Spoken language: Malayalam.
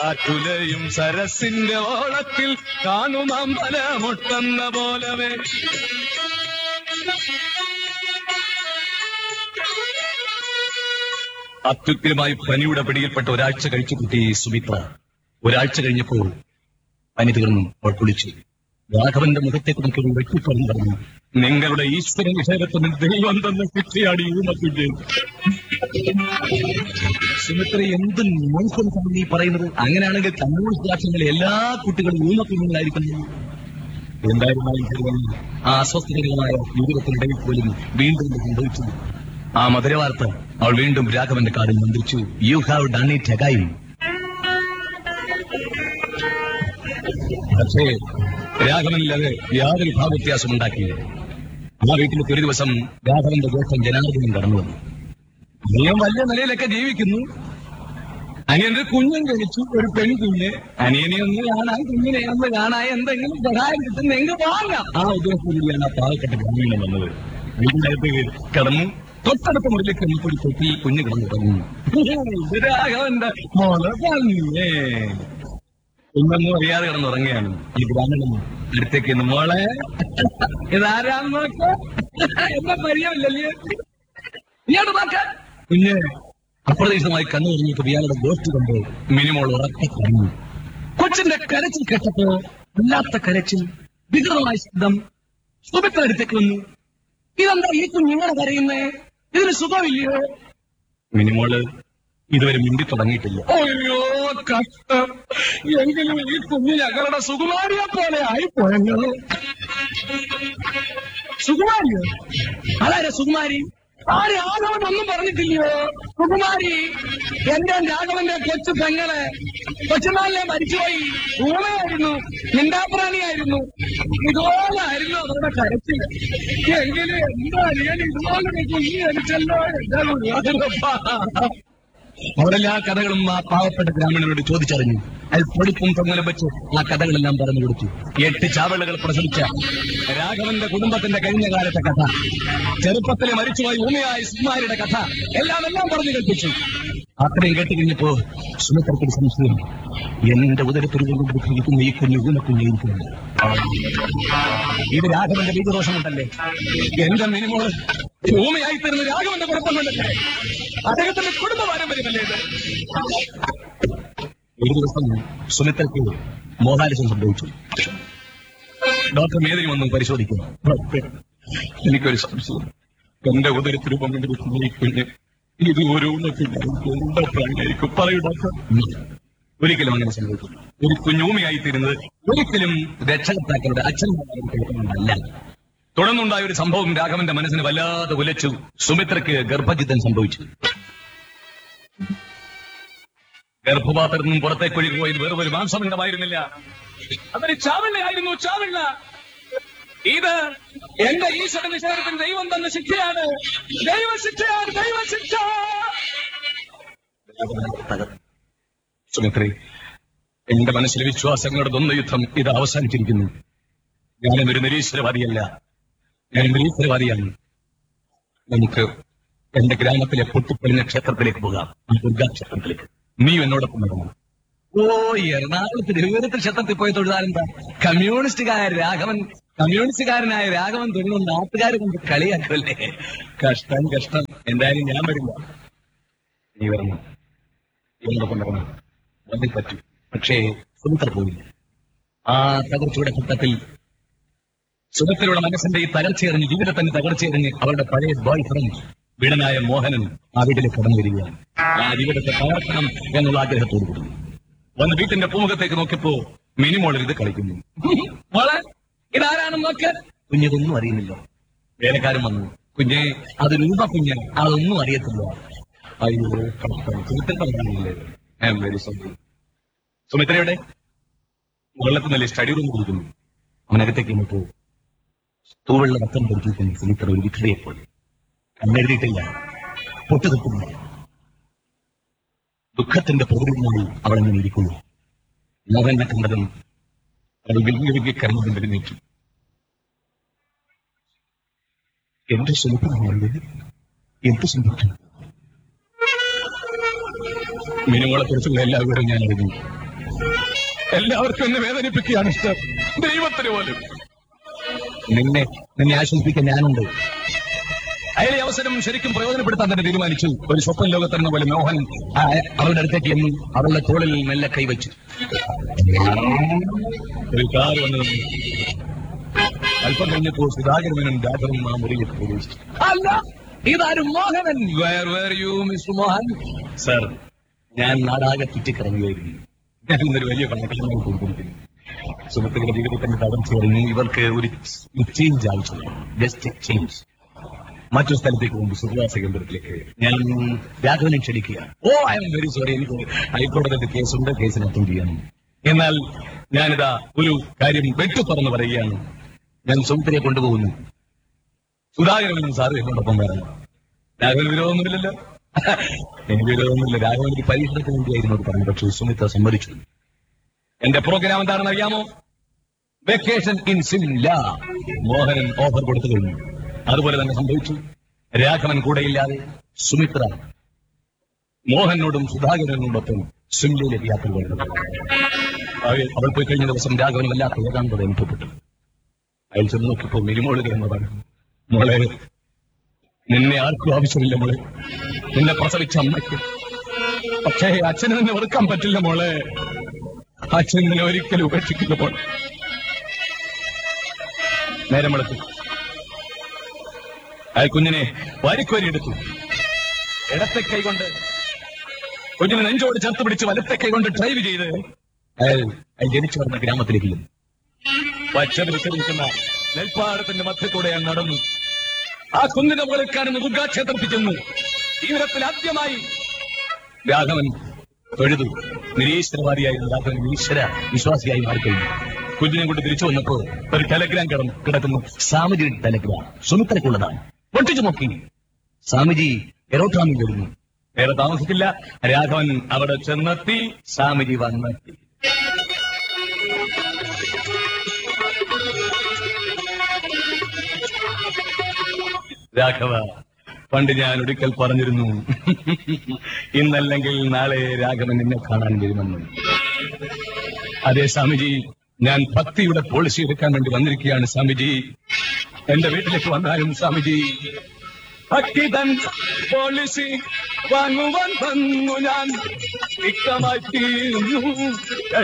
കാറ്റുലയും സരസിന്റെ ഓളത്തിൽ കാണും അമ്പലമൊട്ടെന്ന പോലവേ അത്യുഗ്രമായി പനിയുടെ പിടിയിൽപ്പെട്ട ഒരാഴ്ച കഴിച്ചു കുട്ടി സുമിത്ര ഒരാഴ്ച കഴിഞ്ഞപ്പോൾ പനി തീർന്നു അവൾ കുളിച്ചു രാഘവന്റെ മുഖത്തേക്ക് നോക്കി ഒരു വെട്ടിപ്പറഞ്ഞു പറഞ്ഞു നിങ്ങളുടെ ഈശ്വര നിഷേധത്തിന് ദൈവം തന്ന ശിക്ഷയാണ് ഈ ഊമക്കുഞ്ഞ് സുമിത്ര എന്ത് നോൺസെൻസാണ് നീ പറയുന്നത് അങ്ങനെയാണെങ്കിൽ കമ്മ്യൂണിസ്റ്റ് രാഷ്ട്രങ്ങളിലെ എല്ലാ കുട്ടികളും ഊമക്കുഞ്ഞുങ്ങളായിരിക്കുന്നു എന്തായിരുന്നാലും ശരി, ആ അസ്വസ്ഥകരമായ ജീവിതത്തിനിടയിൽ പോലും വീണ്ടും ഇത് സംഭവിച്ചു ആ മധുരവാർത്ത അവൾ വീണ്ടും രാഘവന്റെ കാതിൽ മന്ത്രിച്ചു you have done it again പക്ഷേ രാഘവനിൽ അത് യാതൊരു ഭാവവ്യത്യാസം ഉണ്ടാക്കിയില്ല ആ വീട്ടിലേക്ക് ഒരു ദിവസം രാഘവന്റെ ജ്യേഷ്ഠൻ ജനാർദ്ദനം കടന്നു വന്നു അദ്ദേഹം വലിയ നിലയിലൊക്കെ ജീവിക്കുന്നു അനിയന്റെ കുഞ്ഞും ജനിച്ചു ഒരു പെൺകുഞ്ഞ് അനിയനെ ഒന്ന് കാണാൻ കുഞ്ഞിനെ ഒന്ന് കാണാൻ എന്തെങ്കിലും സഹായം കിട്ടുന്നെങ്കിൽ വാങ്ങാം ആ ഉദ്ദേശത്തോടെയാണ് ആ പാവപ്പെട്ട ഗ്രാമീണം വന്നത് വീടിനകത്ത് കടന്നു തൊട്ടടുത്ത മുറിയിലേക്ക് വന്നപ്പോൾ ഒരു തൊട്ടി കുഞ്ഞ് കിടന്നു തുടങ്ങി ഇത് രാഘവന്റെ മോളെ പറഞ്ഞേ ഇന്നൊന്നും അറിയാതെ കിടന്നുറങ്ങുകയാണ് ഈ ഗ്രാമീണം അടുത്തേക്ക് ഇന്ന് മോളെ ഇതാരാന്ന് നോക്ക എന്നെ പരിചയമില്ലല്ലേ ഇങ്ങോട്ട് നോക്ക കുഞ്ഞ് അപ്രതീക്ഷിതമായി കണ്ണു തുറന്നിട്ട് ഇയാളുടെ ഗോസ്റ്റ് കൊണ്ട് മിനിമോൾ ഉറക്കെ കരഞ്ഞു കൊച്ചിന്റെ കരച്ചിൽ കേട്ടപ്പോ അല്ലാത്ത കരച്ചിൽ വികൃതമായ ശബ്ദം സുമിത്ര അടുത്തേക്ക് വന്നു ഇതെന്താ ഈ കുഞ്ഞിങ്ങനെ കരയുന്നേ ഇതിന് സുഖമില്ലയോ മിനിമോള് ഇതുവരെ മിണ്ടി തുടങ്ങിയിട്ടില്ല അയ്യോ കഷ്ടം എങ്കിലും ഈ കുഞ്ഞ് ഞങ്ങളുടെ സുകുമാരിയെ പോലെ ആയിപ്പോയല്ലോ സുകുമാരിയോ അതാരാ സുകുമാരി ആര് രാഘവൻ ഒന്നും പറഞ്ഞിട്ടില്ലയോ സുകുമാരി എന്റെ രാഘവന്റെ കൊച്ചു പെങ്ങളെ കൊച്ചുനാളിലെ മരിച്ചുപോയി ഊമയായിരുന്നു മിണ്ടാപ്രാണിയായിരുന്നു ഇതുപോലായിരുന്നു അവരുടെ കരച്ചില് എങ്കിലും എന്താ ഞാൻ ഇതുപോലെ കുഞ്ഞു ജനിച്ചല്ലോ എന്റെ ഗുരുവായൂരപ്പാ. അവരെല്ലാ കഥകളും ആ പാവപ്പെട്ട ഗ്രാമീണരോട് ചോദിച്ചറിഞ്ഞു അയാൾ പൊടിപ്പും തൊങ്ങലും വെച്ച് ആ കഥകളെല്ലാം പറഞ്ഞു കൊടുത്തു എട്ട് ചാവളുകൾ പ്രസവിച്ച രാഘവന്റെ കുടുംബത്തിന്റെ കഴിഞ്ഞ കാലത്തെ കഥ ചെറുപ്പത്തിലെ മരിച്ചുപോയി ഊമയായ സുമാരിയുടെ കഥ എല്ലാം എല്ലാം പറഞ്ഞു കേൾപ്പിച്ചു അത്രയും കേട്ട് കഴിഞ്ഞപ്പോ സുമിത്രക്കൊരു സംശയം എന്റെ ഉദരത്തിൽ കൊണ്ടിരിക്കുന്ന ഈ കുഞ്ഞു ഊമ കുഞ്ഞിരിക്കുന്നു ഇത് രാഘവന്റെ ബീജദോഷം കൊണ്ടല്ലേ എന്റെ മിനിമോള് ഭൂമിയായി തരുന്ന രാഘവന്റെ കുഴപ്പം കൊണ്ടല്ലേ അദ്ദേഹത്തിന്റെ കുടുംബ പാരമ്പര്യമല്ലേ ഇത് ഒരു ദിവസം സുമിത്രയ്ക്ക് മോഹാലിസം സംഭവിച്ചു ഡോക്ടർ മേദിനി വന്നു പരിശോധിക്കുന്നു ഡോക്ടർ, എനിക്കൊരു സംശയം എന്റെ ഉദരത്തിൽ പങ്കെടുക്കുന്ന ഈ കുഞ്ഞ് ഇത് ഒരു എന്താ പ്രാണിയായിരിക്കും പറയൂ ഡോക്ടർ ഒരിക്കലും അങ്ങനെ സംഭവിക്കില്ല ഒരു കുഞ്ഞൂമയായി തീരുന്നത് ഒരിക്കലും രക്ഷകർത്താക്കളുടെ അച്ഛനല്ല തുടർന്നുണ്ടായ ഒരു സംഭവം രാഘവന്റെ മനസ്സിന് വല്ലാതെ ഉലച്ചു സുമിത്രയ്ക്ക് ഗർഭജിത്തം സംഭവിച്ചു ഗർഭപാത്രത്തിൽ നിന്നും പുറത്തേക്ക് ഒഴുകി പോയത് വേറെ ഒരു മാംസമിടമായിരുന്നില്ല അതൊരു ചാവള്ളയായിരുന്നു ചാവള്ള ഇത് എന്റെ ഈശ്വര നിഷേധത്തിന് ദൈവം തന്ന ശിക്ഷയാണ് ദൈവശിക്ഷയാണ് ദൈവശിക്ഷ സുമിത്രി എന്റെ മനസ്സിലെ വിശ്വാസങ്ങളുടെ ദ്വന്ദ്വയുദ്ധം ഇത് അവസാനിച്ചിരിക്കുന്നു ഞാനും ഒരു നിരീശ്വരവാദിയല്ല ഞാൻ നിരീശ്വരവാദിയാണ് നമുക്ക് എന്റെ ഗ്രാമത്തിലെ പൊട്ടിപ്പൊളിഞ്ഞ ക്ഷേത്രത്തിലേക്ക് പോകാം ആ ദുർഗാ ക്ഷേത്രത്തിലേക്ക് നീ എന്നോടൊപ്പം വരണം ഓ എറണാകുളത്ത് തിരുവനന്തപുരത്ത് ക്ഷേത്രത്തിൽ പോയി തൊഴുതാലെന്താ കമ്മ്യൂണിസ്റ്റുകാര രാഘവൻ കമ്മ്യൂണിസ്റ്റുകാരനായ രാഘവൻ തൊഴുന്ന നാട്ടുകാർ കൊണ്ട് കളിയാക്കുമല്ലേ കഷ്ടം കഷ്ടം എന്തായാലും ഞാൻ വരില്ല നീ വരണം എന്നോടൊപ്പം വരണം വന്നിൽ പറ്റൂ പക്ഷേ സുമിത്ര പോയില്ല ആ തകർച്ചയുടെ ഘട്ടത്തിൽ സുമിത്രയുടെ മനസ്സിന്റെ ഈ തകർച്ചയറിഞ്ഞ് ജീവിതത്തിന്റെ തകർച്ചയറിഞ്ഞ് അവരുടെ പഴയ ബോയ് ഫ്രണ്ട് വീടനായ മോഹനൻ ആ വീട്ടിലേക്ക് കടന്നു വരികയാണ് ആ ജീവിതത്തെ തകർക്കണം എന്നുള്ള ആഗ്രഹത്തോടു കൂടി വന്ന് വീട്ടിന്റെ പൂമുഖത്തേക്ക് നോക്കിയപ്പോ മിനിമോളിൽ ഇത് കളിക്കുന്നു മോളെ ഇതാരാണെന്ന് നോക്ക് കുഞ്ഞിതൊന്നും അറിയുന്നില്ല വേലക്കാരൻ വന്നു കുഞ്ഞെ അത് രൂപ കുഞ്ഞ് അതൊന്നും അറിയത്തില്ല അയ്യോ കഷ്ടം സുമിത്ര പറഞ്ഞില്ലേ ഐ എം വെരി സോറി സുമിത്രയുടെ വെള്ളത്തിൽ നല്ല സ്റ്റഡി റൂം കൊടുക്കുന്നു അവനകത്തേക്ക് ഇങ്ങോട്ട് തൂവെള്ള രക്തം പൊടിച്ചിരിക്കുന്നു സുമിത്ര ഒരു വിക്രയെ പോലെ കണ്ണെഴുതിയിട്ടില്ല പൊട്ടുതെറ്റുന്നില്ല ദുഃഖത്തിന്റെ പ്രതിനിധിയായി അവൾ അങ്ങനെ ഇരിക്കുന്നു മോഹനെ കണ്ടതും അവൾ വിങ്ങി വിങ്ങി കരഞ്ഞതിന്റെ നീക്കി എന്റെ സുമിത്രമാണല്ലേ എന്ത് സംഭവിച്ചു മിനിമോളെ കുറിച്ചുള്ള എല്ലാ വിവരവും ഞാൻ അറിഞ്ഞു എല്ലാവർക്കും എന്നെ വേദനിപ്പിക്കുകയാണ് ഇഷ്ടം ദൈവത്തിന് പോലും നിന്നെ നിന്നെ ആശ്വസിപ്പിക്കാൻ ഞാനുണ്ട് അയാളെ അവസരം ശരിക്കും പ്രയോജനപ്പെടുത്താൻ തന്നെ തീരുമാനിച്ചു ഒരു സ്വപ്ന ലോകത്തെന്ന പോലെ മോഹൻ ആ, അവളുടെ അടുത്തേക്ക് എന്നു അവളുടെ തോളിൽ മെല്ലെ കൈവച്ചു ഒരു കാർ വന്നു നിന്നു. അല്പം കഴിഞ്ഞപ്പോൾ സുധാകരനും രാഘവനും ആ മുറിയിൽ പ്രവേശിച്ചു അല്ല ഇതാരും Mohanan where were you mister Mohan sir ഞാൻ നാടാകെ ചുറ്റിക്കറങ്ങുകയായിരുന്നു ഞാൻ ഇന്നൊരു വലിയ കണക്കിലാണ് കൊടുത്തിരിക്കുന്നു സുഹൃത്തുക്കളുടെ ജീവിതത്തിന്റെ തടം ചേർന്ന് ഇവർക്ക് ഒരു ചേഞ്ച് ആവശ്യമാണ് ജസ്റ്റ് ചേഞ്ച് മറ്റൊരു സ്ഥലത്തേക്ക് പോകും സുഖവാസ കേന്ദ്രത്തിലേക്ക് ഞാൻ രാഘവനെ ക്ഷണിക്കുക oh I am very sorry എനിക്ക് ഹൈക്കോടതിയുടെ കേസുണ്ട് കേസിന് അറ്റൻഡ് ചെയ്യണം എന്നാൽ ഞാനിതാ ഒരു കാര്യം വെട്ടു തുറന്ന് പറയുകയാണ് ഞാൻ സുഹൃത്തിനെ കൊണ്ടുപോകുന്നു സുധാകരനും സാറ് എന്നോടൊപ്പം വരണം രാഘവന് വിരോധമൊന്നുമില്ലല്ലോ എനിക്ക് വിരോധമൊന്നുമില്ല രാഘവൻ ഒരു പരീക്ഷണത്തിന് വേണ്ടിയായിരുന്നു അത് പറഞ്ഞത് പക്ഷേ സുമിത്ര സമ്മതിച്ചു എന്റെ പ്രോഗ്രാം എന്താണെന്ന് അറിയാമോ vacation in Simla Mohanan offer കൊടുത്തു കഴിഞ്ഞു അതുപോലെ തന്നെ സംഭവിച്ചു രാഘവൻ കൂടെയില്ലാതെ സുമിത്ര മോഹനോടും സുധാകരനോടൊപ്പം സിംലയിലേക്ക് യാത്ര പോകുന്നത് അവൾ അവൾ പോയി കഴിഞ്ഞ ദിവസം രാഘവന് വല്ലാത്ത ഏകാന്തത അനുഭവപ്പെട്ടു അയാൾ ചെന്ന് നോക്കിയപ്പോ മിനിമോള് കിടന്നതാണ് മോളെ നിന്നെ ആർക്കും ആവശ്യമില്ല മോളെ നിന്നെ പ്രസവിച്ച അമ്മയ്ക്ക് പക്ഷേ അച്ഛന് നിന്നെ വെറുക്കാൻ പറ്റില്ല മോളെ അച്ഛൻ നിന്നെ ഒരിക്കലും ഉപേക്ഷിക്കില്ല മോളെ നേരം വെളുത്തു അയാൾ കുഞ്ഞിനെ വാരിക്കോരി എടുത്തു ഇടത്തെ കൈ കൊണ്ട് കുഞ്ഞിനെ നെഞ്ചോട് ചേർത്ത് പിടിച്ച് വലത്തെ കൈ കൊണ്ട് ഡ്രൈവ് ചെയ്ത് അയാൾ അയാൾ ജനിച്ചു വരുന്ന ഗ്രാമത്തിലേക്ക് ചെന്നു. പച്ച വിരിച്ചു നിൽക്കുന്ന നെൽപ്പാടത്തിന്റെ മധ്യത്തൂടെ അയാൾ നടന്നു ആ കുന്നിന്റെ മുകളിൽ കാണുന്ന ദുർഗാക്ഷേത്രത്തിൽ ചെന്നു ജീവിതത്തിൽ ആദ്യമായി രാഘവൻ തൊഴുതു നിരീശ്വരവാദിയായിരുന്ന രാഘവൻ ഈശ്വര വിശ്വാസിയായി മാറിക്കഴിഞ്ഞു കുഞ്ഞിനെ കൊണ്ട് തിരിച്ചു വന്നപ്പോ ഒരു ടെലഗ്രാം കിടന്നു കിടക്കുന്നു സ്വാമിജിയുടെ ടെലഗ്രാം സുമിത്രക്കുള്ളതാണ് പൊട്ടിച്ചു നോക്കി സ്വാമിജി എറോട്രാമിൽ വരുന്നു വേറെ താമസിക്കില്ല രാഘവൻ അവിടെ ചെന്നെത്തി സ്വാമിജി വന്നെത്തി രാഘവ പണ്ട് ഞാൻ ഒരിക്കൽ പറഞ്ഞിരുന്നു ഇന്നല്ലെങ്കിൽ നാളെ രാഘവൻ എന്നെ കാണാൻ വരുമെന്ന് അതെ സ്വാമിജി ഞാൻ ഭക്തിയുടെ പോളിസി എടുക്കാൻ വേണ്ടി വന്നിരിക്കുകയാണ് സ്വാമിജി എന്റെ വീട്ടിലേക്ക് വന്നാലും സ്വാമിജി ഭക്തി തൻ പോളിസി വാങ്ങുവാൻ വന്നു ഞാൻ വ്യക്തമായി തീർന്നു